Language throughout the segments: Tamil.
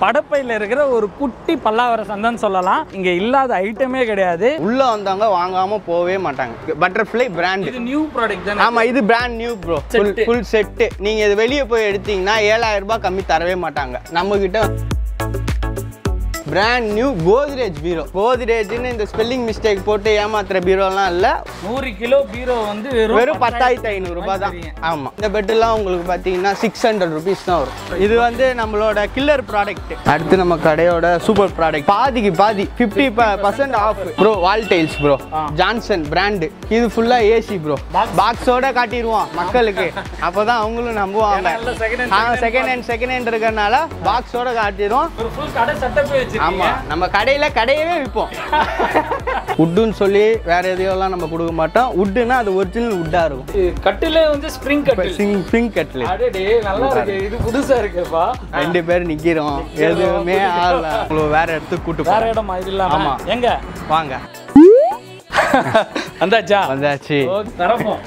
படப்பையில் இருக்கிற ஒரு குட்டி பல்லாவர சந்தைன்னு சொல்லலாம் இங்க இல்லாத ஐட்டமே கிடையாது உள்ள வந்தவங்க வாங்காம போகவே மாட்டாங்க பட்டர்ஃப்ளை பிராண்ட் இது நியூ ப்ராடக்ட் தானே ஆமா இது brand new bro full Set. Full set நீங்க இது வெளியே போய் எடுத்தீங்கன்னா ஏழாயிரம் ரூபாய் கம்மி தரவே மாட்டாங்க நம்ம கிட்ட பிராண்ட் நியூ கோத்ரேஜ் பீரோ கோத்ரேஜ்னு இந்த ஸ்பெல்லிங் மிஸ்டேக் போட்டு ஏமாத்துற பீரோலாம் இல்ல நூறு கிலோ பீரோ வந்து வெறும் வெறும் பத்தாயிரத்தி ஐநூறு ரூபாய் தான் ஆமா இந்த பெட்டெல்லாம் உங்களுக்கு பாத்தீங்கன்னா சிக்ஸ் ஹண்ட்ரட் ருபீஸ் தான் வரும் இது வந்து நம்மளோட கில்லர் ப்ராடக்ட் அடுத்து நம்ம கடையோட சூப்பர் ப்ராடக்ட் பாதிக்கு பாதி fifty percent off bro wall tiles bro Johnson brand இது ஃபுல்லா ஏசி ப்ரோ பாக்ஸோட காட்டிடுவோம் மக்களுக்கு அப்பதான் அவங்களும் நம்புவாங்க நல்ல second hand, second hand second hand இருக்கறனால பாக்ஸோட காட்டிடுவோம் ஒரு ஃபுல் கடை செட்டப் வச்சிருக்கீங்க ஆமா நம்ம கடையில கடையவே விற்போம் உட்டுன்னு சொல்லி வேற எதையோலாம் நம்ம கொடுக்க மாட்டோம் உட்டுனா அது ஒரிஜினல் உட்டா இருக்கும் இது கட்டிலே வந்து ஸ்ப்ரிங் கட்டில் சிங் பிங்க் கட்லு அடடே நல்லா இருக்கு இது புதுசா இருக்குப்பா ரெண்டு பேர் நிக்கிறோம் எதுவுமே ஆகல உங்களை வேற இடத்துக்கு கூட்டு வேற போறோம் இடம் இது இல்லாம ஆமா. எங்க வாங்க வந்தாச்சா வந்தாச்சு ஓ, தரப்போம்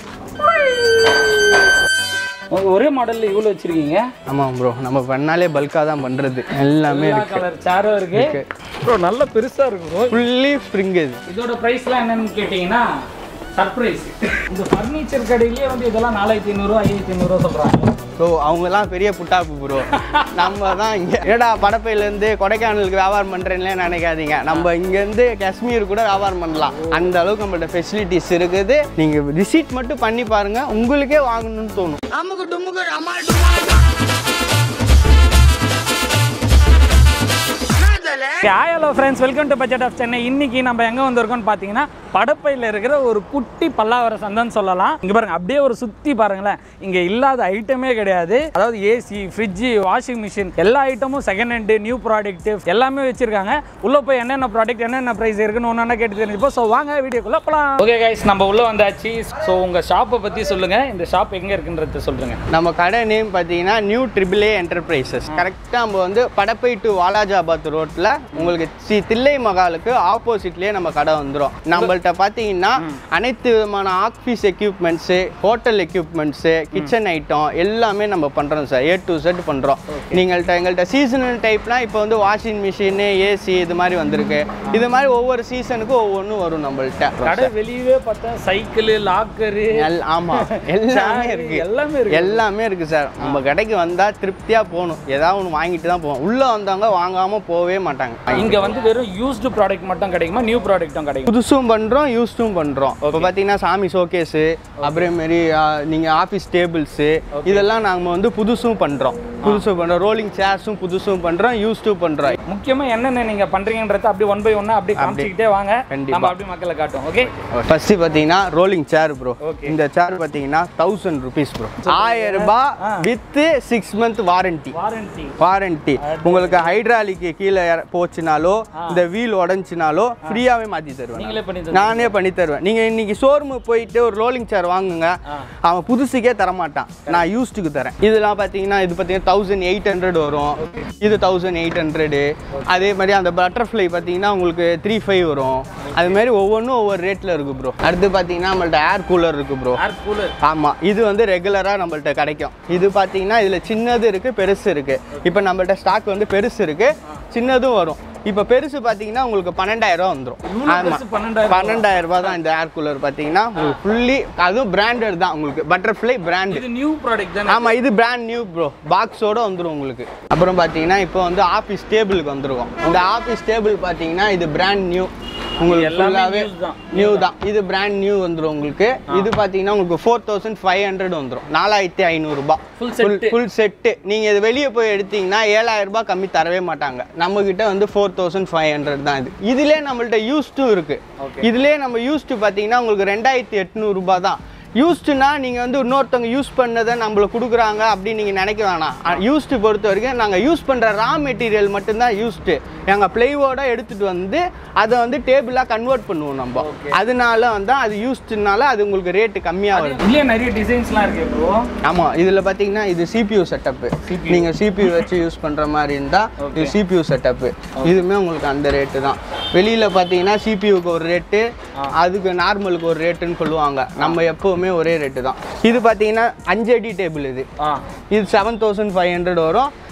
உங்க ஒரே மாடல்ல இவ்வளவு வச்சிருக்கீங்க ஆமா ப்ரோ நம்ம பண்ணாலே பல்கா தான் பண்றது எல்லாமே எல்லா இருக்கு கலர் சேரும் இருக்கு ப்ரோ நல்ல பெருசா இருக்கு ப்ரோ ஃபுல்லி ஸ்ப்ரிங் இது இதோட பிரைஸ்லாம் என்னன்னு கேட்டிங்கன்னா சர்ப்ரைஸ் இந்த ஃபர்னிச்சர் கடையிலேயே வந்து இதெல்லாம் நாலாயிரத்தி ஐநூறுரூவா ஐயாயிரத்தி ஐநூறுரூவா சொல்கிறாங்க ப்ரோ அவங்கெல்லாம் பெரிய புட்டாப்பு ப்ரோ நம்ம தான் இங்கே ஏடா படப்பையிலேருந்து கொடைக்கானலுக்கு வியாபாரம் பண்ணுறேன்லே நினைக்காதீங்க நம்ம இங்கேருந்து காஷ்மீர் கூட வியாபாரம் பண்ணலாம் அந்த அளவுக்கு நம்மள்ட்ட ஃபெசிலிட்டிஸ் இருக்குது நீங்கள் விசிட் மட்டும் பண்ணி பாருங்க உங்களுக்கே வாங்கணும்னு தோணும் hi hello friends welcome to budget of Chennai இன்னைக்கு நம்ம எங்கே வந்திருக்கோம்னு பார்த்தீங்கன்னா படப்பையில் இருக்கிற ஒரு குட்டி பல்லாவர சந்தைன்னு சொல்லலாம் இங்கே பாருங்க அப்படியே ஒரு சுற்றி பாருங்களேன் இங்கே இல்லாத ஐட்டமே கிடையாது அதாவது ஏசி ஃப்ரிட்ஜு வாஷிங் மிஷின் எல்லா ஐட்டமும் செகண்ட் ஹேண்டு நியூ ப்ராடக்ட் எல்லாமே வச்சிருக்காங்க உள்ளே போய் என்னென்ன ப்ராடக்ட் என்னென்ன ப்ரைஸ் இருக்குன்னு ஒன்று கேட்டு தெரிஞ்சுப்போம் ஸோ வாங்க வீடியோக்குள்ளே போகலாம் ஓகே கைஸ் நம்ம உள்ளே வந்தாச்சு ஸோ உங்கள் ஷாப்பை பற்றி சொல்லுங்கள் இந்த ஷாப் எங்கே இருக்குன்றத சொல்லுங்கள் நம்ம கடை நேம் பார்த்தீங்கன்னா நியூ ட்ரிபிள் ஏ என்டர்பிரைசஸ் கரெக்டாக நம்ம வந்து படப்பை டு வாலாஜாபாத் ரோட்டில் உங்களுக்கு ஸ்ரீ தில்லை மகாலுக்கு ஆப்போசிட்லேயே நம்ம கடை வந்துடும் நம்மள்ட்ட பார்த்தீங்கன்னா அனைத்து விதமான office equipments hotel equipments kitchen item எல்லாமே நம்ம பண்ணுறோம் சார் ஏ டு செட் பண்ணுறோம் நீங்கள்ட்ட எங்கள்கிட்ட சீசனல் டைப்னா இப்போ வந்து வாஷிங் மிஷினு ஏசி இது மாதிரி வந்திருக்கு இது மாதிரி ஒவ்வொரு சீசனுக்கும் ஒவ்வொன்றும் வரும் நம்மள்ட்ட கடை வெளியவே பார்த்தா சைக்கிள் லாக்கரு எல் ஆமா எல்லாமே இருக்கு எல்லாமே இருக்கு. எல்லாமே இருக்கு சார் நம்ம கடைக்கு வந்தா திருப்தியா போகணும் ஏதாவது ஒன்று வாங்கிட்டு தான் போவோம் உள்ள வந்தவங்க வாங்காம போகவே மாட்டாங்க இங்க வந்து வெறும் யூஸ்டு ப்ராடக்ட் மட்டும் கிடைக்குமா நியூ ப்ராடக்ட்டும் கிடைக்கும் புதுசும் பண்றோம் யூஸ்டும் பண்றோம் இப்போ பார்த்தீங்கன்னா சாமி ஷோகேஸு அப்புறம் மாரி ஆ, நீங்க ஆஃபீஸ் டேபிள்ஸு இதெல்லாம் நாம வந்து புதுசும் பண்றோம் புதுசும் பண்றோம் ரோலிங் சேர்ஸும் புதுசும் பண்றோம் யூஸ்டும் பண்றோம் முக்கியமா என்னென்ன நீங்க பண்றீங்கன்றத அப்படியே ஒன் பை ஒன்னா அப்படியே காமிச்சிக்கிட்டே வாங்க கண்டிப்பா. நம்ம அப்படியே மக்களை காட்டும் ஓகே ஃபர்ஸ்ட் பார்த்தீங்கன்னா ரோலிங் சேர் ப்ரோ Okay. இந்த சேர் பார்த்தீங்கன்னா தௌசண்ட் ருபீஸ் ப்ரோ ஆயிரம் ரூபாய் with six month warranty warranty warranty உங்களுக்கு ஹைட்ராலிக்கு கீழே இற- போச்சுனாலோ இந்த வீல் உடஞ்சினாலோ ஃப்ரீயாவே மாத்தி தருவேன் நீங்களே பண்ணி நான். நானே பண்ணி தருவேன் நீங்க இன்னைக்கு ஷோரூம் போயிட்டு ஒரு ரோலிங் சேர் வாங்குங்க அவன் புதுசுக்கே தர மாட்டான் நான் யூஸ்டுக்கு தரேன் இதெல்லாம் பார்த்தீங்கன்னா இது பார்த்தீங்கன்னா தௌசண்ட் எயிட் ஹண்ட்ரட் வரும் இது தௌசண்ட் எயிட் ஹண்ட்ரடு அதே மாதிரி அந்த பட்டர்ஃப்ளை பார்த்தீங்கன்னா உங்களுக்கு த்ரீ ஃபைவ் வரும் அது மாதிரி ஒவ்வொன்றும் ஒவ்வொரு ரேட்டில் இருக்கு ப்ரோ அடுத்து பார்த்தீங்கன்னா நம்மள்ட்ட ஏர் கூலர் இருக்கு ப்ரோ ஏர் கூலர் ஆமாம் இது வந்து ரெகுலராக நம்மள்ட்ட கிடைக்கும் இது பார்த்தீங்கன்னா இதில் சின்னது இருக்குது பெருசு இருக்குது இப்போ நம்மள்ட்ட ஸ்டாக் வந்து பெருசு இருக்குது சின்னதும் வரும் இப்போ பெருசு பார்த்தீங்கன்னா உங்களுக்கு பன்னெண்டாயிரம் ரூபா வந்துடும் ஆமாம் பெருசு 12,000 பன்னெண்டாயிரம் ரூபாய் தான் இந்த ஏர் கூலர் பார்த்தீங்கன்னா உங்களுக்கு ஃபுல்லி அதுவும் பிராண்டட் தான் உங்களுக்கு பட்டர்ஃப்ளை பிராண்டு இது நியூ ப்ராடக்ட் தானே ஆமாம் இது பிராண்ட் நியூ ப்ரோ பாக்ஸோட வந்துடும் உங்களுக்கு அப்புறம் பார்த்தீங்கன்னா இப்போ வந்து ஆஃபீஸ் டேபிளுக்கு வந்துருக்கும் இந்த ஆஃபீஸ் டேபிள் பார்த்தீங்கன்னா இது பிராண்ட் நியூ உங்களுக்கு எல்லாமே ஃபுல்லாகவே news தான். நியூ தான் இது பிராண்ட் நியூ வந்துடும் உங்களுக்கு இது பார்த்தீங்கன்னா உங்களுக்கு ஃபோர் தௌசண்ட் ஃபைவ் ஹண்ட்ரட் வந்துடும் நாலாயிரத்தி ஐநூறுரூபா Full set. ஃபுல் செட்டு நீங்கள் இது வெளியே போய் எடுத்தீங்கன்னா ஏழாயிரம் ரூபாய் கம்மி தரவே மாட்டாங்க நம்ம கிட்ட வந்து ஃபோர் தௌசண்ட் ஃபைவ் ஹண்ட்ரட் தான் இது இதுலேயே நம்மள்ட்ட யூஸ்டும் இருக்கு இதுலேயே நம்ம யூஸ்டு பார்த்தீங்கன்னா உங்களுக்கு ரெண்டாயிரத்தி எட்நூறுபா தான் யூஸ்டுனா நீங்கள் வந்து இன்னொருத்தவங்க யூஸ் பண்ணதை நம்மள கொடுக்குறாங்க அப்படின்னு நீங்கள் நினைக்க வேணாம் யூஸ்டு பொறுத்த வரைக்கும் நாங்கள் யூஸ் பண்ணுற ரா மெட்டீரியல் மட்டும்தான் யூஸ்டு எங்கள் பிளைவோட எடுத்துகிட்டு வந்து அதை வந்து டேபிளாக கன்வெர்ட் பண்ணுவோம் நம்ம அதனால வந்து அது யூஸ்டுனால அது உங்களுக்கு ரேட்டு கம்மியாக வருது இதுலயே நிறைய டிசைன்ஸ்லாம் இருக்கு ப்ரோ ஆமாம் இதில் பார்த்தீங்கன்னா இது சிபியூ செட்டப்பு நீங்கள் சிபியூ வச்சு யூஸ் பண்ணுற மாதிரி இருந்தால் இது சிபியூ செட்டப்பு இதுவுமே உங்களுக்கு அந்த ரேட்டு தான் வெளியில் பார்த்தீங்கன்னா சிபியூக்கு ஒரு ரேட்டு அதுக்கு நார்மலுக்கு ஒரு ரேட்டுன்னு சொல்லுவாங்க நம்ம எப்போவுமே ஒரே ரேட்டு தான் இது பார்த்தீங்கன்னா அஞ்சு அடி டேபிள் இது ஆ இது செவன் தௌசண்ட் ஃபைவ் ஹண்ட்ரட் வரும்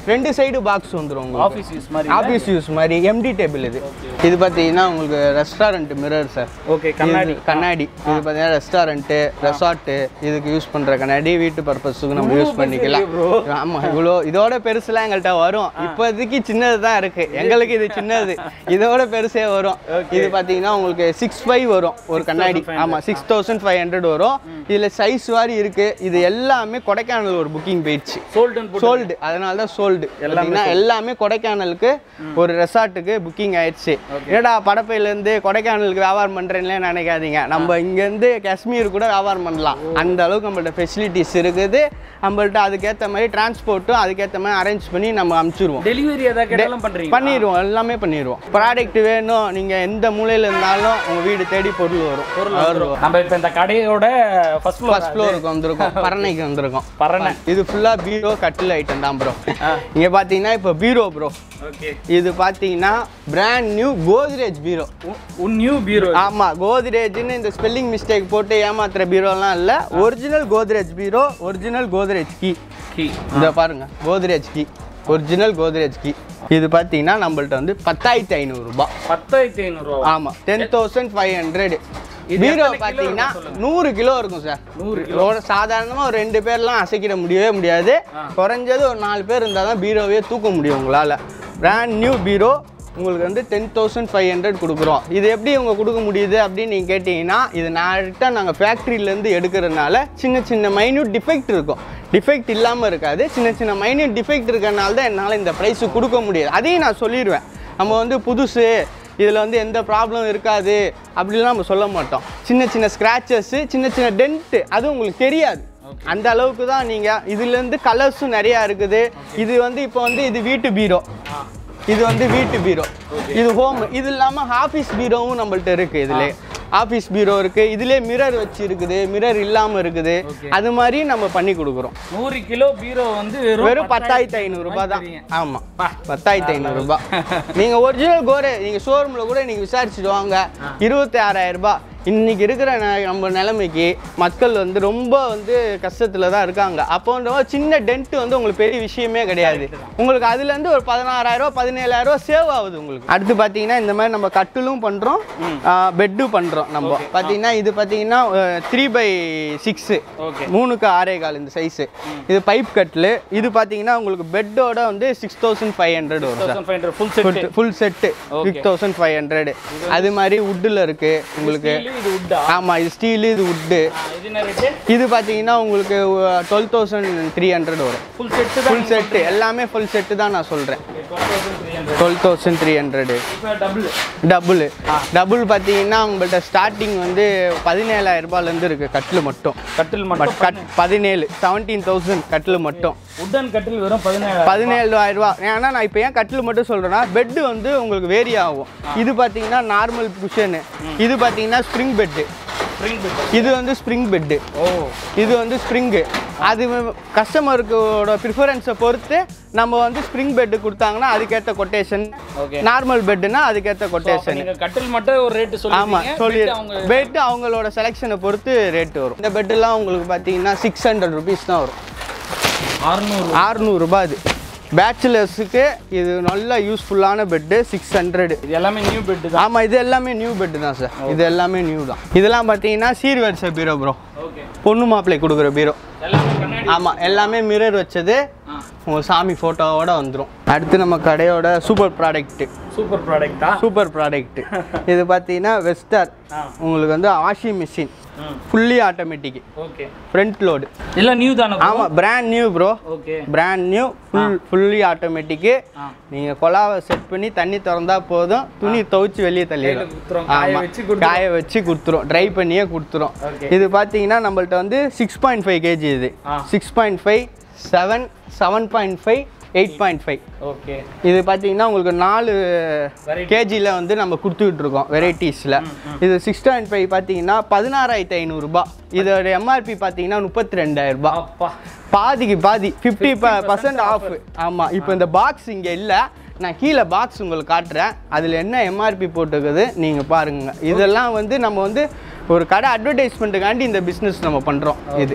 ரெண்டு சைடு பாக்ஸ் வந்துடும் உங்களுக்கு ஆஃபீஸ் யூஸ் மாதிரி ஆஃபீஸ் யூஸ் மாதிரி எம்டி டேபிள் இது இது பார்த்தீங்கன்னா உங்களுக்கு ரெஸ்டாரண்ட் மிரர் சார் ஓகே கண்ணாடி இது கண்ணாடி இது பார்த்தீங்கன்னா ரெஸ்டாரண்ட்டு ரெசார்ட்டு இதுக்கு யூஸ் பண்ணுற கண்ணாடி வீட்டு பர்பஸுக்கு நம்ம யூஸ் பண்ணிக்கலாம் ஆமாம் இவ்வளோ இதோட பெருசுலாம் எங்கள்கிட்ட வரும் இப்போதைக்கு சின்னது தான் இருக்கு எங்களுக்கு இது சின்னது இதோட பெருசே வரும் இது பார்த்தீங்கன்னா உங்களுக்கு சிக்ஸ் ஃபைவ் வரும் ஒரு கண்ணாடி ஆமாம் சிக்ஸ் தௌசண்ட் ஃபைவ் ஹண்ட்ரட் வரும் இதில் சைஸ் வாரி இருக்கு இது எல்லாமே கொடைக்கானல் ஒரு புக்கிங் போயிடுச்சு சோல்டன் சோல்டு அதனால தான் சோல்டு எல்லாமே எல்லாமே கொடைக்கானலுக்கு ஒரு ரெசார்ட்டுக்கு புக்கிங் ஆயிடுச்சு ஏடா படப்பையிலேருந்து கொடைக்கானலுக்கு வியாபாரம் பண்ணுறேன்ல நினைக்காதீங்க நம்ம இங்கேருந்து காஷ்மீர் கூட வியாபாரம் பண்ணலாம் அந்த அளவுக்கு நம்மள்ட்ட ஃபெசிலிட்டிஸ் இருக்குது நம்மள்ட்ட அதுக்கேற்ற மாதிரி டிரான்ஸ்போர்ட்டும் அதுக்கேற்ற மாதிரி அரேஞ்ச் பண்ணி நம்ம அனுப்பிச்சிருவோம் டெலிவரி ஏதாவது கேட்டாலும் பண்றீங்க பண்ணிடுவோம் எல்லாமே பண்ணிடுவோம் ப்ராடக்ட் வேணும் நீங்கள் எந்த மூலையில் இருந்தாலும் உங்கள் வீடு தேடி பொருள் வரும் பொருள் வந்துரும். நம்ம இப்போ இந்த கடையோட ஃபர்ஸ்ட் ஃப்ளோர் ஃபர்ஸ்ட் ஃப்ளோருக்கு வந்திருக்கோம் பரணைக்கு வந்திருக்கோம் பரணை இது ஃபுல்லாக பீரோ கட்டில் ஐட்டம் தான் ப்ரோ இங்கே பார்த்தீங்கன்னா இப்போ பீரோ ப்ரோ ஓகே இது பார்த்தீங்கன்னா பிராண்ட் நியூ கோத்ரேஜ் பீரோ உன் நியூ பீரோ ஆமாம் கோத்ரேஜ்னு இந்த ஸ்பெல்லிங் மிஸ்டேக் போட்டு ஏமாத்துற பீரோலாம் இல்லை original Godrej bureau original Godrej key key இதை பாருங்க Godrej key original Godrej key இது பார்த்தீங்கன்னா நம்மள்ட்ட வந்து பத்தாயிரத்தி ஐநூறுரூபா பத்தாயிரத்தி ஐநூறுரூவா ஆமாம் டென் தௌசண்ட் ஃபைவ் ஹண்ட்ரட் இது பீரோ எத்தனை கிலோ பார்த்தீங்கன்னா இருக்கும் நூறு கிலோ இருக்கும் சார் நூறு இதோட சாதாரணமாக ஒரு ரெண்டு பேர்லாம் அசைக்கிட முடியவே முடியாது குறைஞ்சது ஒரு நாலு பேர் இருந்தால் தான் பீரோவே தூக்க முடியும் உங்களால் பிராண்ட் நியூ பீரோ உங்களுக்கு வந்து டென் தௌசண்ட் ஃபைவ் ஹண்ட்ரட் கொடுக்குறோம் இது எப்படி இவங்க கொடுக்க முடியுது அப்படின்னு நீங்கள் கேட்டிங்கன்னா இது டேரெக்டாக நாங்கள் ஃபேக்ட்ரியிலேருந்து எடுக்கிறதுனால சின்ன சின்ன மைன்யூட் டிஃபெக்ட் இருக்கும் டிஃபெக்ட் இல்லாமல் இருக்காது சின்ன சின்ன மைன்யூட் டிஃபெக்ட் இருக்கிறனால தான் என்னால் இந்த ப்ரைஸு கொடுக்க முடியாது அதையும் நான் சொல்லிடுவேன் நம்ம வந்து புதுசு இதில் வந்து எந்த ப்ராப்ளம் இருக்காது அப்படிலாம் நம்ம சொல்ல மாட்டோம் சின்ன சின்ன ஸ்க்ராச்சஸ்ஸு சின்ன சின்ன டென்ட்டு அது உங்களுக்கு தெரியாது அந்த அளவுக்கு தான் நீங்கள் இதுலேருந்து கலர்ஸும் நிறையா இருக்குது இது வந்து இப்போ வந்து இது வீட்டு பீரோ இது வந்து வீட்டு பீரோ இது ஹோம் இது இல்லாமல் ஆஃபீஸ் பீரோவும் நம்மள்ட்ட இருக்குது இதில் ஆஃபீஸ் பீரோ இருக்குது இதுலேயே மிரர் வச்சு இருக்குது மிரர் இல்லாமல் இருக்குது அது மாதிரி நம்ம பண்ணி கொடுக்குறோம் நூறு கிலோ பீரோ வந்து வெறும் பத்தாயிரத்தி ஐநூறுரூபா தான் தெரியும். ஆமாம் பத்தாயிரத்தி ஐநூறுரூபா நீங்கள் ஒரிஜினல் கோரே நீங்கள் ஷோரூமில் கூட நீங்கள் விசாரிச்சுட்டு வாங்க இருபத்தி ஆறாயிரம் ரூபாய் இன்னைக்கு இருக்கிற ந- நம்ம நிலைமைக்கு மக்கள் வந்து ரொம்ப வந்து கஷ்டத்தில் தான் இருக்காங்க அப்போன்ற சின்ன டென்ட் வந்து உங்களுக்கு பெரிய விஷயமே கிடையாது உங்களுக்கு அதுலேருந்து ஒரு பதினாறாயிரம் பதினேழாயிரம் சேவ் ஆகுது உங்களுக்கு அடுத்து பார்த்தீங்கன்னா இந்த மாதிரி நம்ம கட்டிலும் பண்ணுறோம் பெட்டும் பண்ணுறோம் நம்ம பார்த்தீங்கன்னா இது பார்த்தீங்கன்னா த்ரீ பை சிக்ஸு ஓகே மூணுக்கு ஆறே கால் இந்த சைஸு இது பைப் கட்டில் இது பார்த்தீங்கன்னா உங்களுக்கு பெட்டோட வந்து சிக்ஸ் தௌசண்ட் ஃபைவ் ஹண்ட்ரட் வரும் sir thousand five hundred full set full set six thousand five hundred அது மாதிரி வுட்டில் இருக்கு உங்களுக்கு இது உட்டா ஆமாம் இது ஸ்டீலு இது வுட்டு இது என்ன ரேட்டு இது பார்த்தீங்கன்னா உங்களுக்கு டுவெல் தௌசண்ட் த்ரீ ஹண்ட்ரட் வரும் ஃபுல் செட்டு தான் ஃபுல் செட்டு எல்லாமே ஃபுல் செட்டு தான் நான் சொல்கிறேன் twelve thousand three hundred twelve thousand three hundred இப்போ டபுள் டபுள் டபுள் பார்த்தீங்கன்னா உங்கள்கிட்ட ஸ்டார்டிங் வந்து பதினேழாயிரம் ரூபாயிலேருந்து இருக்குது கட்டில் மட்டும் கட்டில் பட் மட்டும் கட் பதினேழு செவன்டீன் தௌசண்ட் கட்டில் மட்டும் உட்டன் கட்டில் வெறும் பதினேழு பதினேழாயிரம் ரூபா ஏன்னா நான் இப்போ ஏன் கட்டில் மட்டும் சொல்கிறேன்னா பெட்டு வந்து உங்களுக்கு வேரி ஆகும் இது பார்த்தீங்கன்னா நார்மல் குஷனு இது பார்த்தீங்கன்னா ஸ்ப்ரிங் பெட்டு ஸ்ப்ரிங் பெட் இது வந்து ஸ்ப்ரிங் பெட்டு ஓ இது வந்து ஸ்ப்ரிங்கு அது கஸ்டமருக்கோட ப்ரிஃபரன்ஸை பொறுத்து நம்ம வந்து ஸ்ப்ரிங் பெட்டு கொடுத்தாங்கன்னா அதுக்கேற்ற கொட்டேஷன் ஓகே நார்மல் பெட்டுனா அதுக்கேற்ற கொட்டேஷன் நீங்க கட்டில் மட்டும் ஒரு ரேட் ஆமாம் சொல்லுவீங்க சொல்லி bed அவங்க பெட்டு அவங்களோட செலெக்ஷனை பொறுத்து ரேட் வரும் இந்த பெட்டுலாம் உங்களுக்கு பார்த்தீங்கன்னா சிக்ஸ் ஹண்ட்ரட் ருபீஸ் தான் வரும் 600 அறுநூறுபா இது பேச்சுலர்ஸுக்கு இது நல்ல யூஸ்ஃபுல்லான பெட்டு சிக்ஸ் ஹண்ட்ரடு இது எல்லாமே நியூ பெட் தான் ஆமாம் இது எல்லாமே நியூ பெட்டு தான் சார் இது எல்லாமே நியூ தான் இதெல்லாம் பார்த்தீங்கன்னா சீர்வரிசை பீரோ ப்ரோ ஓகே பொண்ணு மாப்பிள்ளை கொடுக்குற பீரோ எல்லாமே கண்ணாடி ஆமாம் எல்லாமே மிரர் வச்சது ஆ உங்கள் சாமி ஃபோட்டோவோட வந்துடும் அடுத்து நம்ம கடையோட சூப்பர் ப்ராடக்ட்டு சூப்பர் ப்ராடக்ட்டா சூப்பர் ப்ராடக்ட்டு இது பார்த்தீங்கன்னா வெஸ்டர் ஆ உங்களுக்கு வந்து வாஷிங் மிஷின் ம் fully automatic okay front load எல்லாம் நியூ தானே bro? ஆமாம் brand new bro okay brand new full fully automatic ஆ நீங்கள் கொலாவை செட் பண்ணி தண்ணி திறந்தா போதும் துணி துவைச்சு வெளியே கையில தள்ளிடும் குத்துறோம் காய வச்சு கொடுத்து காய வச்சு கொடுத்துரும் ட்ரை பண்ணியே கொடுத்துரும் Okay. இது பார்த்தீங்கன்னா நம்மள்ட்ட வந்து சிக்ஸ் பாயிண்ட் ஃபைவ் கேஜி இது ஆ. Six point five seven seven point five eight point five okay இது பார்த்தீங்கன்னா உங்களுக்கு நாலு Variety. கேஜியில் வந்து நம்ம கொடுத்துக்கிட்டு இருக்கோம் வெரைட்டிஸில் இது சிக்ஸ் பாயிண்ட் ஃபைவ் பார்த்தீங்கன்னா பதினாறாயிரத்தி ஐநூறுரூபா இதோட எம்ஆர்பி பார்த்தீங்கன்னா முப்பத்தி ரெண்டாயிரம் ரூபாய் அப்பா பாதிக்கு பாதி ஃபிஃப்டி பர்சன்ட் ஆஃப் ஆமாம் இப்போ இந்த பாக்ஸ் இங்கே இல்லை நான் கீழே பாக்ஸ் உங்களுக்கு காட்டுறேன் அதில் என்ன எம்ஆர்பி போட்டுருக்குது நீங்கள் பாருங்க இதெல்லாம் வந்து நம்ம வந்து ஒரு கடை அட்வர்டைஸ்மெண்ட்டுக்காண்டி இந்த பிஸ்னஸ் நம்ம பண்ணுறோம் இது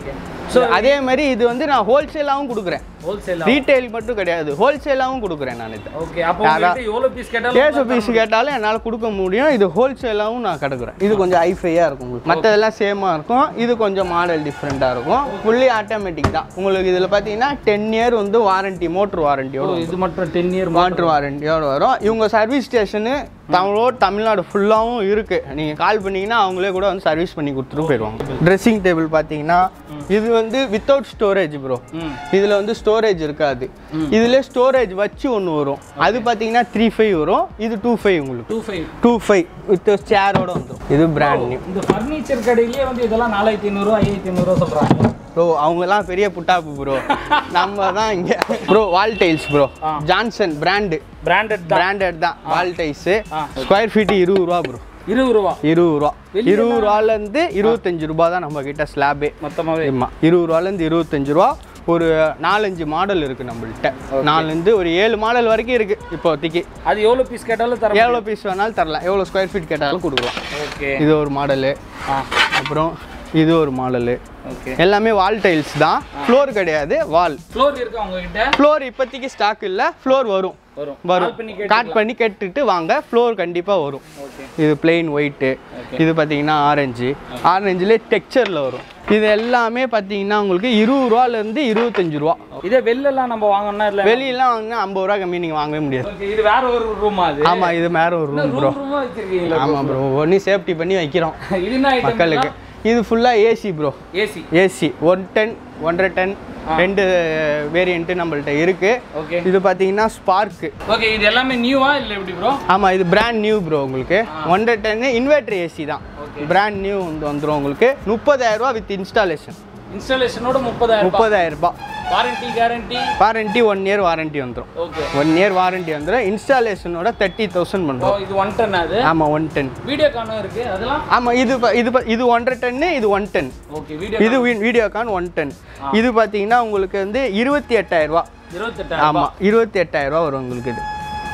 அதே மாதிரி இது வந்து நான் ஹோல்சேலாகவும் கொடுக்குறேன் ஹோல்சேல் ரீட்டைல் மட்டும் கிடையாது ஹோல்சேலாகவும் கொடுக்குறேன் நான் இது ஓகே அப்போ உங்ககிட்ட எவ்வளோ பீஸ் கேட்டாலும் கேஸ் பீஸ் கேட்டாலும் என்னால் கொடுக்க முடியும் இது ஹோல்சேலாகவும் நான் கிடக்குறேன் இது கொஞ்சம் ஹைஃபையாக இருக்கும் உங்களுக்கு மற்றதெல்லாம் சேமாக இருக்கும் இது கொஞ்சம் மாடல் டிஃப்ரெண்ட்டாக இருக்கும் ஃபுல்லி ஆட்டோமேட்டிக் தான் உங்களுக்கு இதில் பார்த்தீங்கன்னா டென் இயர் வந்து வாரண்டி மோட்ரு வாரண்டியோட இது மட்டும் டென் இயர் வாட்டர் வாரண்டியோட வரும் இவங்க சர்வீஸ் ஸ்டேஷனு தமிழோட தமிழ்நாடு ஃபுல்லாகவும் இருக்குது நீங்கள் கால் பண்ணீங்கன்னா அவங்களே கூட வந்து சர்வீஸ் பண்ணி கொடுத்துட்டு போயிடுவாங்க ட்ரெஸ்ஸிங் டேபிள் பார்த்தீங்கன்னா இது வந்து வித்தவுட் ஸ்டோரேஜ் ப்ரோ ம் இதில் வந்து ஸ்டோரேஜ் இருக்காது இதில் ஸ்டோரேஜ் வச்சு ஒன்று வரும் அது பார்த்தீங்கன்னா த்ரீ ஃபைவ் வரும் இது டூ ஃபைவ் உங்களுக்கு two five two five with சேரோட வந்துடும் இது பிராண்ட் நியூ இந்த ஃபர்னிச்சர் கடையிலேயே வந்து இதெல்லாம் நாலாயிரத்தி ஐநூறுரூவா ஐயாயிரத்தி ஐநூறுரூவா சொல்கிறாங்க ப்ரோ அவங்கெல்லாம் பெரிய புட்டாப்பு ப்ரோ நம்ம தான் இங்கே ப்ரோ வால் டைல்ஸ் ப்ரோ ஆ. ஜான்சன் பிராண்டு பிராண்டட் தான் பிராண்டட் தான் வால் டைல்ஸு ஆ. ஸ்கொயர் ஃபீட் இருபது ரூபா ப்ரோ இருபது ரூபா இருபது ரூபா இருபது ரூபாலேருந்து இருபத்தஞ்சு ரூபா தான் நம்ம கிட்ட ஸ்லாபே மொத்தமாகவே ஆமாம் இருபது ரூபாலேருந்து இருபத்தஞ்சு ரூபா ஒரு நாலஞ்சு மாடல் இருக்குது நம்மள்ட்ட நாலுலேருந்து ஒரு ஏழு மாடல் வரைக்கும் இருக்குது இப்போதைக்கு அது எவ்வளோ பீஸ் கேட்டாலும் தர எவ்வளோ பீஸ் வேணாலும் தரலாம் எவ்வளோ ஸ்கொயர் ஃபீட் கேட்டாலும் கொடுக்கலாம் ஓகே இது ஒரு மாடலு ஆ அப்புறம் இது ஒரு மாடலு ஓகே எல்லாமே வால் டைல்ஸ் தான் ஃப்ளோர் கிடையாது வால் ஃப்ளோர் இருக்கா உங்ககிட்ட ஃப்ளோர் இப்போதைக்கு ஸ்டாக் இல்லை ஃப்ளோர் வரும் வரும் வரும் Call பண்ணி காட் பண்ணி கேட்டுட்டு வாங்க ஃப்ளோர் கண்டிப்பாக வரும் ஓகே இது பிளெயின் ஒயிட்டு இது பார்த்தீங்கன்னா ஆரஞ்சு ஆரஞ்சுலேயே டெக்ஸ்சரில் வரும் இது எல்லாமே பார்த்தீங்கன்னா உங்களுக்கு இருபது ரூபாலேருந்து இருபத்தஞ்சு ரூபா இதே வெளிலலாம் நம்ம வாங்கணும்னா இல்லை வெளியெல்லாம் வாங்கினா ஐம்பது ரூபா கம்மி நீங்கள் வாங்கவே முடியாது ஓகே இது வேற ஒரு ரூமா அது ஆமாம் இது மேலே ஒரு ரூம் ப்ரோ ரூம் ரூமா வச்சிருக்கீங்களா ஆமாம் ப்ரோ ஒன்று சேஃப்டி பண்ணி வைக்கிறோம் இது என்ன ஐட்டம் மக்களுக்கு இது ஃபுல்லாக AC bro AC AC one ten ஒன்றரை டன் ரெண்டு வேரியண்ட்டு நம்மள்ட்ட இருக்குது ஓகே இது பார்த்தீங்கன்னா ஸ்பார்க்கு ஓகே இது எல்லாமே நியூவா இல்லை எப்படி ப்ரோ ஆமாம் இது பிராண்ட் நியூ ப்ரோ உங்களுக்கு ஒன்றரை டன்னு இன்வெர்டர் ஏசி தான் பிராண்ட் நியூ வந்து வந்துடும் உங்களுக்கு முப்பதாயிரம் ரூபா வித் இன்ஸ்டாலேஷன் இன்ஸ்டாலேஷனோட முப்பதாயிரம் முப்பதாயிரம் ரூபாய் warranty guarantee warranty one year warranty வந்துடும் ஓகே ஒன் இயர் வாரண்டி வந்துடும் இன்ஸ்டாலேஷனோட தேர்ட்டி தௌசண்ட் ஓ பண்ணுறோம் இது ஒன் டன் அது ஆமாம் ஒன் டென் வீடியோ கானும் இருக்கு அதெல்லாம் ஆமாம் இது ப- இது ப- இது ஒன்றரை டன்னு இது ஒன் டென் ஓகே வீடியோ இது வீடியோகான் ஒன் டென் இது பார்த்தீங்கன்னா உங்களுக்கு வந்து இருபத்தி எட்டாயிரம் ரூபா இருபத்தெட்டாயிரம் ஆமாம் இருபத்தி எட்டாயிரம் ரூபா வரும் உங்களுக்கு இது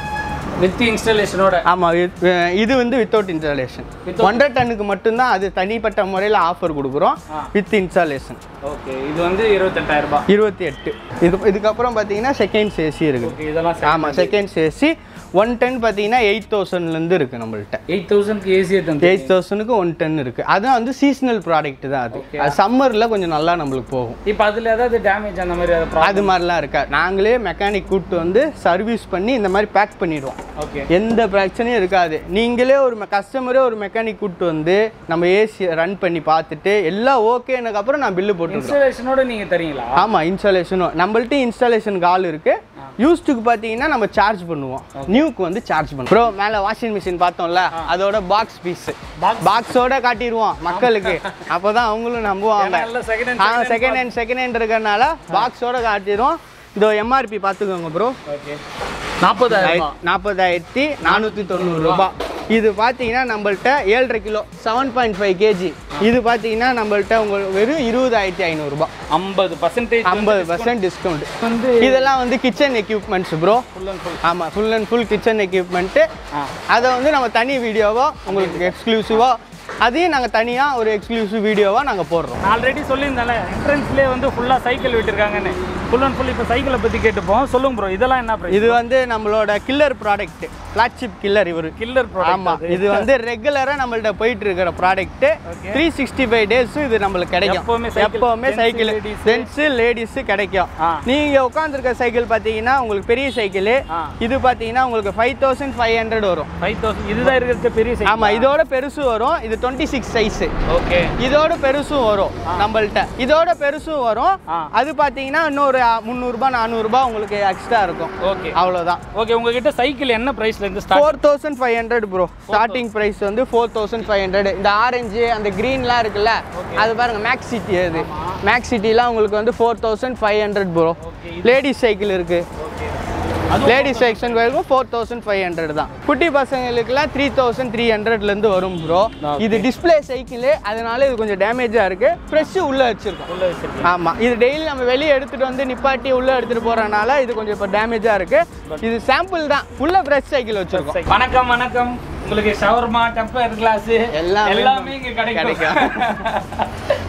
வித் இன்ஸ்டாலேஷனோட ஆமாம் இது வந்து வித்தவுட் இன்ஸ்டாலேஷன் Without- ஒன்றரை டன்னுக்கு மட்டும்தான் அது தனிப்பட்ட முறையில் ஆஃபர் கொடுக்குறோம் ஆ. வித் இன்ஸ்டாலேஷன் ஓகே இது வந்து இருபத்தெட்டாயிரம் ரூபாய் இருபத்தி எட்டு இது இதுக்கப்புறம் பார்த்தீங்கன்னா செகண்ட்ஸ் ஏசி இருக்குது ஓகே இதெல்லாம் ஆமாம் செகண்ட்ஸ் ஏசி ஒன் டென் பார்த்தீங்கன்னா எயிட் தௌசண்ட்லேருந்து இருக்குது நம்மள்ட்ட எயிட் தௌசண்ட்க்கு ஏசி தந்து எயிட் தௌசண்ட்க்கு ஒன் டென் இருக்குது அதுவும் வந்து சீசனல் ப்ராடக்ட் தான் அது அது சம்மரில் கொஞ்சம் நல்லா நம்மளுக்கு போகும் இப்போ அதில் ஏதாவது டேமேஜ் அந்த மாதிரி ஏதாவது ப்ராப்ளம் அது மாதிரிலாம் இருக்கா நாங்களே மெக்கானிக் கூப்பிட்டு வந்து சர்வீஸ் பண்ணி இந்த மாதிரி பேக் பண்ணிடுவோம் ஓகே எந்த பிரச்சனையும் இருக்காது நீங்களே ஒரு கஸ்டமரே ஒரு மெக்கானிக் கூப்பிட்டு வந்து நம்ம ஏசி ரன் பண்ணி பார்த்துட்டு எல்லாம் ஓகேனக்கு அப்புறம் நான் பில்லு போட்டுருக்கேன் இன்ஸ்டாலேஷனோட நீங்கள் தரீங்களா ஆமாம் இன்ஸ்டாலேஷனும் நம்மள்ட்ட இன்ஸ்டாலேஷனுக்கு ஆள் இருக்கு யூஸ்டுக்கு பார்த்தீங்கன்னா நம்ம சார்ஜ் பண்ணுவோம் நியூக்கு வந்து சார்ஜ் பண்ணுவோம் ப்ரோ மேலே வாஷிங் மிஷின் பார்த்தோம்ல அதோட பாக்ஸ் பீஸ் Box? பாக்ஸோட காட்டிடுவோம் மக்களுக்கு அப்பதான் அவங்களும் நம்புவாங்க நல்ல செகண்ட் ஆ செகண்ட் ஹேண்ட் செகண்ட் ஹேண்ட் இருக்கறனால பாக்ஸோட காட்டிடுவோம் இதோ எம்ஆர்பி பார்த்துக்கோங்க ப்ரோ ஓகே நாற்பதாயிரம் நாற்பதாயிரத்தி நானூற்றி தொண்ணூறு ரூபாய் இது பார்த்தீங்கன்னா நம்மள்ட்ட ஏழரை kilo seven point five KG இது பார்த்தீங்கன்னா நம்மள்ட்ட உங்களுக்கு வெறும் இருபதாயிரத்தி ஐநூறுரூபா ஐம்பது பர்சன்டேஜ் ஐம்பது பர்சன்ட் டிஸ்கவுண்ட் வந்து இதெல்லாம் வந்து kitchen equipments bro full and full ஆமாம் full and full kitchen equipment ஆ அதை வந்து நம்ம தனி வீடியோவோ உங்களுக்கு எக்ஸ்க்ளூசிவாக அதையும் நாங்கள் தனியாக ஒரு எக்ஸ்க்ளூசிவ் வீடியோவாக நாங்கள் போடுறோம் நான் ஆல்ரெடி சொல்லியிருந்தேன்ல என்ட்ரன்ஸ்லேயே வந்து ஃபுல்லாக சைக்கிள் விட்டுருக்காங்கன்னு ஃபுல் அண்ட் ஃபுல் இப்போ சைக்கிளை பற்றி கேட்டுப்போம் சொல்லுங்க ப்ரோ இதெல்லாம் என்ன ப்ரைஸ் இது வந்து நம்மளோட கில்லர் ப்ராடக்ட் ஃப்ளாக்ஷிப் கில்லர் இவர் கில்லர் ஆமா ப்ராடக்ட் இது வந்து ரெகுலரா நம்மள்ட்ட போயிட்டு இருக்கிற product Okay. Three sixty five days இது நம்மளுக்கு கிடைக்கும் எப்பவுமே cycle. எப்பவுமே Gents, cycle ladies. Gents ladies கிடைக்கும் ஆ. நீங்க உட்காந்துருக்க சைக்கிள் பாத்தீங்கன்னா உங்களுக்கு பெரிய சைக்கிள் ஆ. இது பாத்தீங்கன்னா உங்களுக்கு ஃபைவ் தௌசண்ட் ஃபைவ் ஹண்ட்ரட் வரும் ஃபைவ் தௌசண்ட் இதுதான் இருக்கிறது பெரிய சைக்கிள் ஆமா இதோட பெருசு வரும் இது டுவெண்ட்டி சிக்ஸ் சைஸ் ஓகே இதோட பெருசும் வரும் நம்மள்ட்ட இதோட பெருசும் வரும் ஆ. அது பாத்தீங்கன்னா இன்னொரு முந்நூறுபா நானூறுபா உங்களுக்கு எக்ஸ்ட்ரா இருக்கும் ஓகே அவ்வளவுதான் ஓகே உங்ககிட்ட சைக்கிள் என்ன ப்ரைஸ்ல இருந்து start four thousand five hundred bro starting price வந்து ஃபோர் தௌசண்ட் ஃபைவ் ஹண்ட்ரட் இந்த ஆரஞ்சு அந்த க்ரீன்லாம் இருக்குல்ல அது பாருங்க மேக்ஸ் சிட்டி அது மேக்ஸ் சிட்டிலாம் உங்களுக்கு வந்து four thousand five hundred bro okay ladies cycle இருக்கு ஓகே லேடிஸ் செக்ஷன் வரைக்கும் ஃபோர் தௌசண்ட் ஃபைவ் ஹண்ட்ரட் தான் குட்டி பசங்களுக்குலாம் த்ரீ தௌசண்ட் த்ரீ ஹண்ட்ரட்லேருந்து வரும் ப்ரோ இது டிஸ்பிளே சைக்கிள் அதனால இது கொஞ்சம் டேமேஜாக இருக்கு ஃப்ரெஷ்ஷு உள்ளே வச்சிருக்கோம் உள்ள வச்சிருக்கீங்க ஆமாம் இது டெய்லி நம்ம வெளியே எடுத்துகிட்டு வந்து நிப்பாட்டி உள்ளே எடுத்துகிட்டு போகிறனால இது கொஞ்சம் இப்போ டேமேஜாக இருக்கு இது சாம்பிள் தான் உள்ள ஃப்ரெஷ் சைக்கிள் வச்சிருக்கோம் வணக்கம் வணக்கம் உங்களுக்கு ஷவர்மா டெம்பர் கிளாஸ் எல்லாமே எல்லாமே இங்க கிடைக்கும்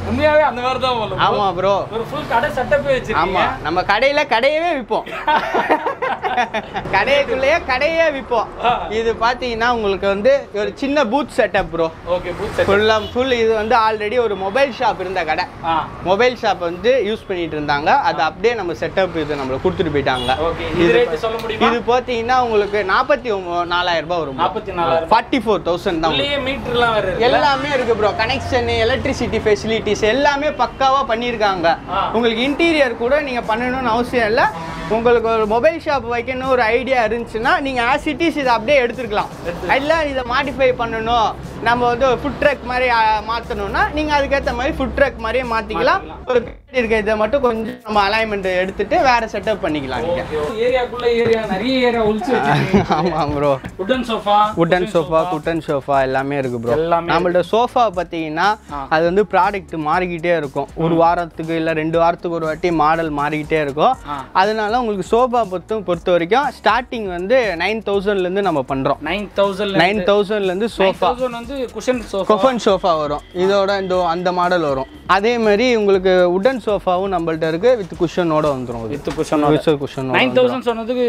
உண்மையாவே அந்த மாதிரி தான் போல bro. ஆமா ப்ரோ ஒரு ஃபுல் கடை செட்டப்பே ஆமா வச்சிருக்கீங்க நம்ம கடையில கடையவே விற்போம் கடைக்குள்ளேயே கடையே விற்போம் ஆ. இது பாத்தீங்கன்னா உங்களுக்கு வந்து ஒரு சின்ன booth setup bro okay booth set ஃபுல்லா ஃபுல் இது வந்து ஆல்ரெடி ஒரு மொபைல் ஷாப் இருந்த கடை ஆ மொபைல் ஷாப் வந்து யூஸ் பண்ணிட்டு இருந்தாங்க அது அப்படியே நம்ம செட்டப் இது நம்மளுக்கு கொடுத்துட்டு போயிட்டாங்க ஓகே இது ரேட் சொல்ல முடியுமா இது பார்த்தீங்கன்னா உங்களுக்கு நாற்பத்தி நாலாயிரம் ரூபாய் வரும் நாற்பத்தி நாலாயிரம் ஃபார்ட்டி ஃபோர் தௌசண்ட் தான் உள்ளேயே மீட்டர்லாம் வேற இருக்கு எல்லாமே இருக்கு ப்ரோ கனெக்ஷன் எலக்ட்ரிசிட்டி ஃபெசிலிட்டிஸ் எல்லாமே பக்காவா பண்ணியிருக்காங்க ஆ. உங்களுக்கு இன்டீரியர் கூட நீங்க பண்ணணும்னு அவசியம் இல்லை உங்களுக்கு ஒரு மொபைல் ஷாப் வைக்கணும் ஒரு ஐடியா இருந்துச்சுன்னா நீங்க ஆஸ் இட் இஸ் இதை அப்படியே எடுத்துக்கலாம் இல்லை இதை மாடிஃபை பண்ணணும் நம்ம வந்து ஒரு ஃபுட் ட்ரக் மாதிரி ஆ, மாத்தணும்னா நீங்க அதுக்கேற்ற மாதிரி ஃபுட் ட்ரக் மாதிரியே மாத்திக்கலாம் ஒரு பின்னாடி இருக்க இதை மட்டும் கொஞ்சம் நம்ம அலைன்மெண்ட் எடுத்துட்டு வேற செட்டப் பண்ணிக்கலாம் நீங்க ஏரியாக்குள்ள ஏரியா நிறைய ஏரியா ஒளிச்சு வச்சிருக்கீங்க ஆமா bro wooden sofa wooden sofa குட்டன் சோஃபா எல்லாமே இருக்கு ப்ரோ எல்லாமே நம்மள்ட்ட சோஃபா பார்த்தீங்கன்னா ஆ. அது வந்து ப்ராடக்ட் மாறிக்கிட்டே இருக்கும் ஒரு வாரத்துக்கு இல்லை ரெண்டு வாரத்துக்கு ஒரு வாட்டி மாடல் மாறிக்கிட்டே இருக்கும் ஆ. அதனால உங்களுக்கு சோஃபா பொறுத்த பொறுத்த வரைக்கும் ஸ்டார்டிங் வந்து நைன் தௌசண்ட்லேருந்து நம்ம பண்ணுறோம் நைன் தௌசண்ட் நைன் தௌசண்ட்லேருந்து சோஃபா தௌசண்ட் வந்து குஷன் சோஃபா கொஃபன் சோஃபா வரும் இதோட இந்த அந்த மாடல் வரும் அதே மாதிரி உங்களுக்கு உடன் சோஃபாவும் நம்மள்ட்ட இருக்கு வித் குஷனோட வந்துடும் வித் குஷன் வித் குஷனோட நைன் தௌசண்ட் சொன்னதுக்கு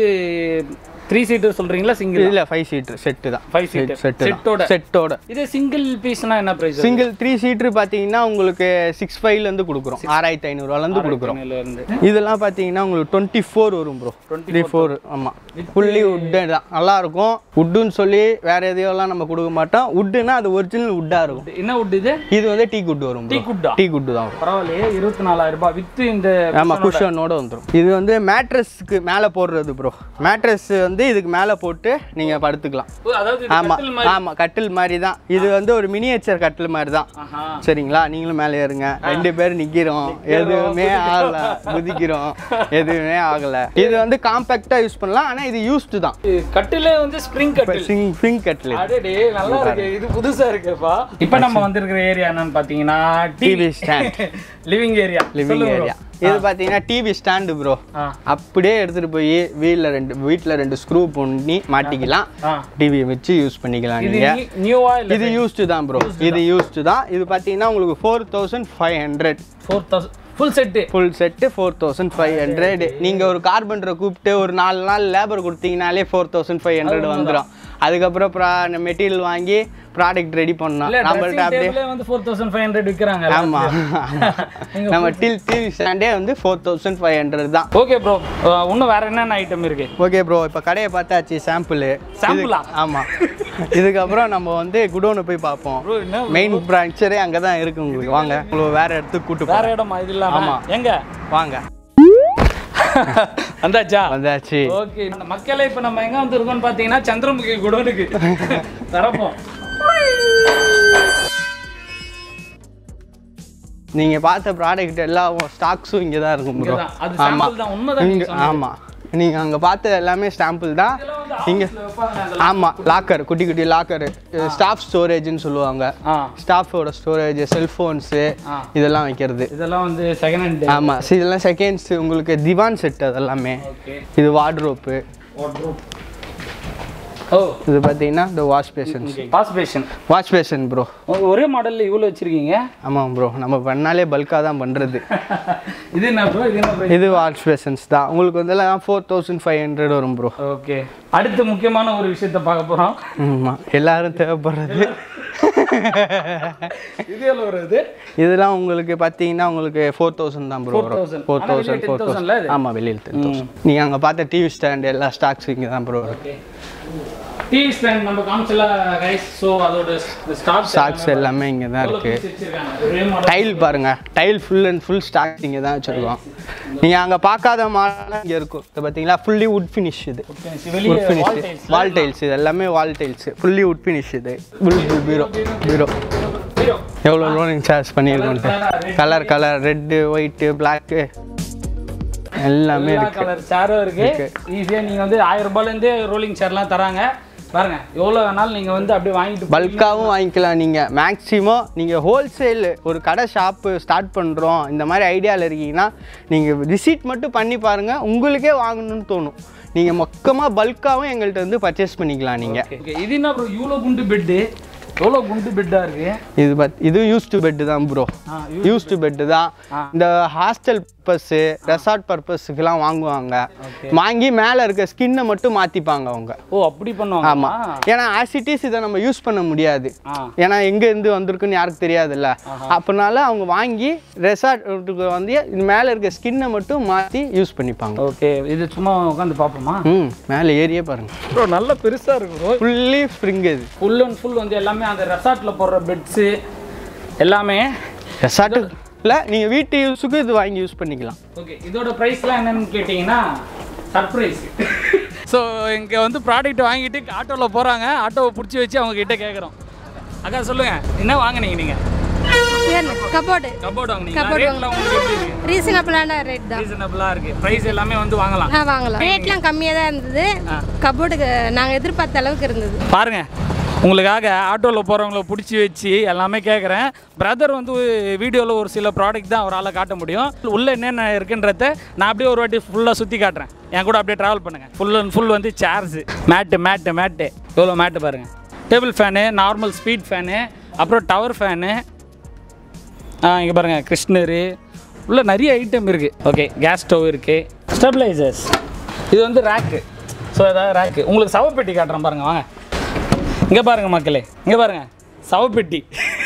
த்ரீ சீட்டர் சொல்றீங்களா சிங்கிள் இல்ல ஃபைவ் சீட்டர் செட்டு தான் Five seater. செட்டு செட்டோட. செட்டோட இது சிங்கிள் பீஸ்னா என்ன பிரைஸ் சிங்கிள் த்ரீ சீட்டர் பார்த்தீங்கன்னா உங்களுக்கு சிக்ஸ் ஃபைவ்லேருந்து கொடுக்குறோம் ஆறாயிரத்தி ஐநூறுவாலேருந்து கொடுக்குறோம் இருந்து இதெல்லாம் பார்த்தீங்கன்னா உங்களுக்கு டுவெண்ட்டி ஃபோர் வரும் ப்ரோ த்ரீ ஃபோர் ஆமாம் ஃபுல்லி உட்டு தான் நல்லா இருக்கும் உட்டுன்னு சொல்லி வேற எதையோலாம் நம்ம கொடுக்க மாட்டோம் உட்டுனா அது ஒரிஜினல் உட்டாக இருக்கும் என்ன wood இது இது வந்து டீ குட் வரும் டீ குட்டா டீ குட் தான் வரும் பரவாயில்லையே இருபத்தி நாலாயிரம் ரூபாய் வித் இந்த ஆமாம் குஷனோட வந்துடும் இது வந்து மேட்ரஸ்க்கு மேலே போடுறது ப்ரோ மேட்ரஸ் வந்து இதுக்கு மேலே போட்டு நீங்கள் படுத்துக்கலாம் ஓ, அதாவது இது ஆமாம் கட்டில் மாதிரி ஆமாம் கட்டில் மாதிரி தான் இது வந்து ஒரு மினியேச்சர் கட்டில் மாதிரி தான் ஆஹா சரிங்களா நீங்களும் மேலே ஏறுங்க ரெண்டு பேர் நிக்கிறோம் எதுவுமே ஆகல குதிக்கிறோம் எதுவுமே ஆகல இது வந்து காம்பேக்டா யூஸ் பண்ணலாம் ஆனா இது யூஸ்டு தான் இது கட்டிலே வந்து ஸ்ப்ரிங் கட்டில் சிங் ஃபிங் கட்ல அடடே நல்லா இருக்கு இது புதுசா இருக்குப்பா இப்போ நம்ம வந்திருக்கிற ஏரியா என்னன்னு பாத்தீங்கன்னா TV stand living area living area இது பாத்தீங்கன்னா டிவி ஸ்டாண்டு ப்ரோ ஆ அப்படியே எடுத்துட்டு போய் வீல்ல ரெண்டு வீட்ல ரெண்டு ஸ்க்ரூ பண்ணி மாட்டிக்கலாம் ஆ டிவி வச்சு யூஸ் பண்ணிக்கலாம் இது நீங்க நியூவா இல்ல இது யூஸ்டு தான் ப்ரோ இது யூஸ்டு தான் இது பாத்தீங்கன்னா உங்களுக்கு four thousand five hundred four thousand full set full set four thousand five hundred நீங்கள் ஒரு கார்பெண்டரை கூப்பிட்டு ஒரு நாலு நாள் லேபர் கொடுத்தீங்கனாலே ஃபோர் தௌசண்ட் ஃபைவ் ஹண்ட்ரட் வந்துடும் அதுக்கப்புறம் ப்ரா மெட்டீரியல் வாங்கி ப்ராடக்ட் ரெடி பண்ணோம் இல்ல நம்மள்ட்ட அப்படியே டேபிளே வந்து ஃபோர் தௌசண்ட் ஃபைவ் ஹண்ட்ரட் விற்கிறாங்க ஆமாம் நம்ம டில் டிவி ஸ்டாண்டே வந்து ஃபோர் தௌசண்ட் ஃபைவ் ஹண்ட்ரட் தான் ஓகே ப்ரோ இன்னும் வேற என்னென்ன ஐட்டம் இருக்கு ஓகே ப்ரோ இப்போ கடையை பார்த்தாச்சு சாம்பிள் சாம்பிளா ஆமாம் இதுக்கப்புறம் நம்ம வந்து குடோனு போய் பார்ப்போம் ப்ரோ என்ன மெயின் பிரான்ச்சரே அங்கே தான் இருக்கு உங்களுக்கு வாங்க உங்களுக்கு வேற இடத்துக்கு கூட்டு வேற போகிறேன் இடமா இது இல்லாம ஆமா. எங்க வாங்க வந்தாச்சா வந்தாச்சு ஓகே அந்த மக்களே இப்போ நம்ம எங்க வந்திருக்கோம்னு பார்த்தீங்கன்னா சந்திரமுகி குடோனுக்கு தரப்போம் நீங்க பார்த்த ப்ராடக்ட் எல்லா ஸ்டாக்ஸும் இங்கே தான் இருக்கும் ப்ரோ இங்கதான். அது sample தான், உண்மைதான் நீங்க இங்க ஆமா நீங்க அங்க பார்த்த எல்லாமே ஸ்டாம்பிள் தான் இதெல்லாம் வந்து இங்க ஆஃபீஸ்ல வைப்பாங்க அந்த ஆமா லாக்கர் குட்டி குட்டி லாக்கர் ஸ்டாஃப் ஸ்டோரேஜ்னு சொல்லுவாங்க ஆ ஸ்டாஃபோட ஸ்டோரேஜ் செல்ஃபோன்ஸு ஆ. இதெல்லாம் வைக்கிறது இதெல்லாம் வந்து செகண்ட் ஹேண்ட் ஆமா see, இதெல்லாம் செகண்ட்ஸ் உங்களுக்கு திவான் செட் அதெல்லாமே ஓகே இது வார்ட்ரோப்பு ஓ இது பார்த்தீங்கன்னா இந்த வாஷ் பேஷன் பாஸ் பேஷன் வாஷ் பேஷன் ப்ரோ ஒரே மாடல்ல இவ்வளோ வச்சிருக்கீங்க ஆமாம் ப்ரோ நம்ம பண்ணாலே பல்காக தான் பண்ணுறது இது என்ன ப்ரோ இது என்ன ப்ரோ இது வாஷ் பேஷன்ஸ் தான் உங்களுக்கு வந்து எல்லாம் ஃபோர் தௌசண்ட் ஃபைவ் ஹண்ட்ரட் வரும் ப்ரோ ஓகே அடுத்து முக்கியமான ஒரு விஷயத்த பார்க்க போறோம் ஆமாம் எல்லாரும் தேவைப்படுறது இது எவ்வளோ வருது இதெல்லாம் உங்களுக்கு பார்த்தீங்கன்னா உங்களுக்கு ஃபோர் தௌசண்ட் தான் ப்ரோ வரும் 4,000. ஃபோர் ஆனா வெளிய தௌசண்ட் ஃபோர் 10,000 ல இது? தௌசண்ட் ஆமாம் வெளியில் டென் தௌசண்ட் நீங்கள் அங்கே பார்த்த டிவி ஸ்டாண்ட் எல்லா ஸ்டாக்ஸ் இங்கே தான் ப்ரோ ஓகே டிவி ஸ்டாண்ட் நம்ம காமிச்சல கைஸ் ஸோ அதோட ஸ்டாக் ஸ்டாக்ஸ் எல்லாமே இங்கே தான் இருக்குது வச்சிருக்காங்க ஒரே மாடல் டைல் பாருங்க tile full and full stock இங்கே தான் வச்சுருக்கோம் நீங்கள் அங்கே பார்க்காத மாடலாம் இங்கே இருக்கும் இது பார்த்தீங்களா ஃபுல்லி வுட் ஃபினிஷ் இது வெளியே wood wall finish wall tiles இது எல்லாமே wall tiles fully wood finish இது ஃபுல் பீரோ பீரோ ஹீரோ எவ்வளோ லோனிங் சார்ஜ் பண்ணியிருக்கோன்ட்டு colour colour red white black எல்லாமே எல்லா இருக்கு கலர் சேரும் இருக்கு ஈஸியா நீங்க வந்து ஆயிரம் ரூபாயில இருந்தே ரோலிங் சேர்லாம் தராங்க பாருங்க எவ்வளவு வேணாலும் நீங்க வந்து அப்படியே வாங்கிட்டு பல்காகவும் வாங்கிக்கலாம் நீங்கள் மேக்ஸிமம் நீங்கள் ஹோல்சேல் ஒரு கடை ஷாப்பு ஸ்டார்ட் பண்ணுறோம் இந்த மாதிரி ஐடியாவில் இருக்கீங்கன்னா நீங்கள் விசிட் மட்டும் பண்ணி பாருங்கள் உங்களுக்கே வாங்கணும்னு தோணும் நீங்கள் மொத்தமாக பல்காகவும் எங்கள்கிட்ட வந்து பர்ச்சேஸ் பண்ணிக்கலாம் நீங்கள் Okay, இது என்ன ப்ரோ இவ்வளோ குண்டு பெட்டு எவ்வளோ குண்டு பெட்டாக இருக்கு இது பத் இது யூஸ்டு பெட்டு தான் ப்ரோ ஆ யூஸ்டு பெட்டு தான் ஆ. இந்த ஹாஸ்டல் பர்பஸ்ஸு ரெசார்ட் பர்பஸுக்கெல்லாம் வாங்குவாங்க Okay. வாங்கி மேலே இருக்க ஸ்கின்னை மட்டும் மாற்றிப்பாங்க அவங்க ஓ அப்படி பண்ணுவாங்க ஆமாம் ஏன்னா ஆசிட்டிஸ் இதை நம்ம யூஸ் பண்ண முடியாது ஆ ஏன்னா எங்கே இருந்து வந்திருக்குன்னு யாருக்கு தெரியாதுல்ல அப்படினால அவங்க வாங்கி ரெசார்ட்டுக்கு வந்து இது மேலே இருக்க ஸ்கின்னை மட்டும் மாற்றி யூஸ் பண்ணிப்பாங்க ஓகே இது சும்மா உட்காந்து பார்ப்போமா ம் மேலே ஏரியே பாருங்க ப்ரோ நல்ல பெருசாக இருக்கு ப்ரோ ஃபுல்லி ஸ்ப்ரிங் இது ஃபுல் அண்ட் ஃபுல் வந்து எல்லாமே அந்த ரெசார்ட்டில் போடுற பெட்ஸு எல்லாமே ரெசார்ட்டுல நீங்கள் வீட்டு யூஸுக்கு இது வாங்கி யூஸ் பண்ணிக்கலாம் ஓகே இதோட ப்ரைஸ்லாம் என்னன்னு கேட்டிங்கன்னா சர்ப்ரைஸ் ஸோ இங்கே வந்து ப்ராடக்ட் வாங்கிட்டு ஆட்டோவில் போகிறாங்க ஆட்டோவை பிடிச்சி வச்சு அவங்க கிட்ட கேட்குறோம் அக்கா சொல்லுங்கள் என்ன வாங்குனீங்க நீங்கள் கபோர்டு கபோர்டு வாங்குனீங்க Cupboard ரேட்லாம் உங்களுக்கு எப்படி இருக்கு ரீசனபிளான ரேட் தான் ரீசனபிளாக இருக்குது ப்ரைஸ் எல்லாமே வந்து வாங்கலாம் ஆ வாங்கலாம் ரேட்லாம் கம்மியாக தான் இருந்தது கபோர்டுக்கு நாங்கள் எதிர்பார்த்த அளவுக்கு இருந்தது பாருங்க உங்களுக்காக ஆட்டோவில் போகிறவங்கள பிடிச்சி வச்சு எல்லாமே கேட்குறேன் பிரதர் வந்து வீடியோவில் ஒரு சில ப்ராடக்ட் தான் அவரால் காட்ட முடியும் உள்ளே என்னென்ன இருக்குன்றத நான் அப்படியே ஒரு வாட்டி ஃபுல்லாக சுற்றி காட்டுறேன் என் கூட அப்படியே ட்ராவல் பண்ணுங்கள் ஃபுல் அண்ட் ஃபுல் வந்து சேர்ஸு மேட்டு மேட்டு மேட்டு எவ்வளோ மேட்டு பாருங்கள் table fan normal speed fan அப்புறம் டவர் ஃபேனு இங்கே பாருங்கள் கிருஷ்ணரு உள்ள நிறைய ஐட்டம் இருக்குது ஓகே கேஸ் ஸ்டவ் இருக்குது ஸ்டெபிளைசர்ஸ் இது வந்து ரேக்கு ஸோ ஏதாவது ரேக்கு உங்களுக்கு சவப்பெட்டி காட்டுறேன் பாருங்கள் வாங்க இங்கே பாருங்கள் மக்களே இங்கே பாருங்கள் சவப்பெட்டி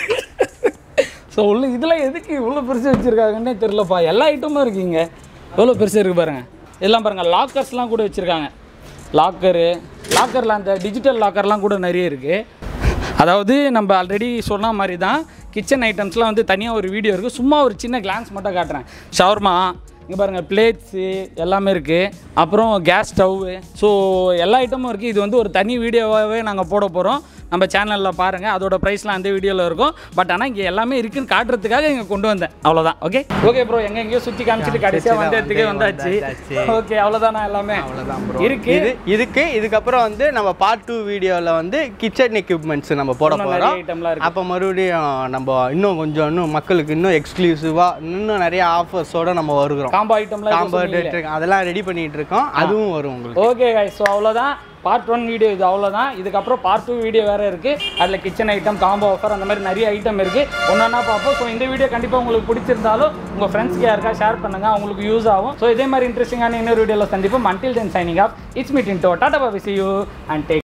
ஸோ உள்ள இதெல்லாம் எதுக்கு இவ்வளோ பெருசு வச்சுருக்காங்கன்னே தெரிலப்பா எல்லா ஐட்டமும் இருக்குங்க எவ்வளோ பெருசு இருக்குது பாருங்கள் இதெல்லாம் பாருங்கள் லாக்கர்ஸ்லாம் கூட வச்சுருக்காங்க லாக்கரு லாக்கரில் அந்த டிஜிட்டல் லாக்கர்லாம் கூட நிறைய இருக்குது அதாவது நம்ம ஆல்ரெடி சொன்ன மாதிரி தான் கிச்சன் ஐட்டம்ஸ்லாம் வந்து தனியாக ஒரு வீடியோ இருக்குது சும்மா ஒரு சின்ன கிளான்ஸ் மட்டும் காட்டுறேன் ஷவர்மா இங்கே பாருங்கள் பிளேட்ஸு எல்லாமே இருக்குது அப்புறம் கேஸ் ஸ்டவ்வு ஸோ எல்லா ஐட்டமும் இருக்குது இது வந்து ஒரு தனி வீடியோவாகவே நாங்கள் போட போகிறோம் நம்ம சேனலில் பாருங்கள் அதோட ப்ரைஸ்லாம் அந்த வீடியோவில் இருக்கும் பட் ஆனால் இங்கே எல்லாமே இருக்குன்னு காட்டுறதுக்காக இங்கே கொண்டு வந்தேன் அவ்வளோதான் ஓகே ஓகே ப்ரோ எங்கே எங்கேயோ சுற்றி காமிச்சிட்டு கடைசியாக வந்த இடத்துக்கே வந்தாச்சு ஓகே அவ்வளோதானா எல்லாமே இருக்கு இது இதுக்கு இதுக்கப்புறம் வந்து நம்ம பார்ட் டூ வீடியோவில் வந்து கிச்சன் எக்யூப்மெண்ட்ஸ் நம்ம போட இன்னும் நிறைய போகிறோம் ஐட்டம்லாம் இருக்கு அப்போ மறுபடியும் நம்ம இன்னும் கொஞ்சம் இன்னும் மக்களுக்கு இன்னும் எக்ஸ்க்ளூசிவாக இன்னும் நிறைய ஆஃபர்ஸோட நம்ம வருகிறோம் காம்போ ஐட்டம்லாம் காம்போ அதெல்லாம் ரெடி பண்ணிட்டு இருக்கோம் அதுவும் வரும் உங்களுக்கு ஓகே guys ஸோ அவ்வளோதான் பார்ட் ஒன் வீடியோ இது அவ்வளோதான் இதுக்கப்புறம் பார்ட் டூ வீடியோ வேறு இருக்குது அதில் கிச்சன் ஐட்டம் காம்போ ஆஃபர் அந்த மாதிரி நிறைய ஐட்டம் இருக்குது ஒன்றா பார்ப்போம் ஸோ இந்த வீடியோ கண்டிப்பாக உங்களுக்கு பிடிச்சிருந்தாலும் உங்கள் ஃப்ரெண்ட்ஸ்க்கு யாருக்கா ஷேர் பண்ணுங்கள் அவங்களுக்கு யூஸ் ஆகும் ஸோ இதே மாதிரி இன்ட்ரெஸ்டிங்கான இன்னொரு வீடியோவில் சந்திப்போம் until then signing off it's meet in டோ டாடா பாபி see you and take